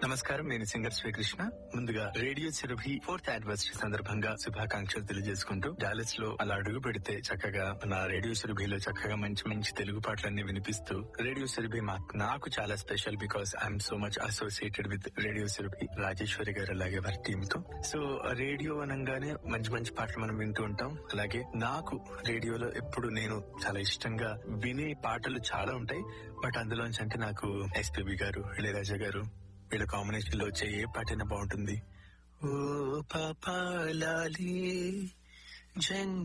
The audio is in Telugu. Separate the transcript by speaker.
Speaker 1: నమస్కారం నేను సింగర్ శ్రీకృష్ణ ముందుగా రేడియో సిరభి ఫోర్త్ యానివర్సరీ సందర్భంగా శుభాకాంక్షలు తెలియజేసుకుంటూ డాలస్ లో అలా అడుగు పెడితే చక్కగా నా రేడియో సిరభిలో చక్కగా మంచి మంచి తెలుగు పాటలన్నీ వినిపిస్తూ రేడియో సిరభి నాకు చాలా special because I'm so much associated with radio Sirabhi Rajeshwari గారు అలాగే వారి టీమ్ తో సో రేడియో అనగానే మంచి మంచి పాటలు మనం వింటూ ఉంటాం అలాగే నాకు రేడియోలో ఎప్పుడు నేను చాలా ఇష్టంగా వినే పాటలు చాలా ఉంటాయి బట్ అందులోంచి అంటే నాకు ఎస్పీబి గారు ఇళయరాజా గారు వీళ్ళ కాంబినేషన్ లో వచ్చే ఏ పాటైనా బాగుంటుంది ఓ పాపాలి జంగ్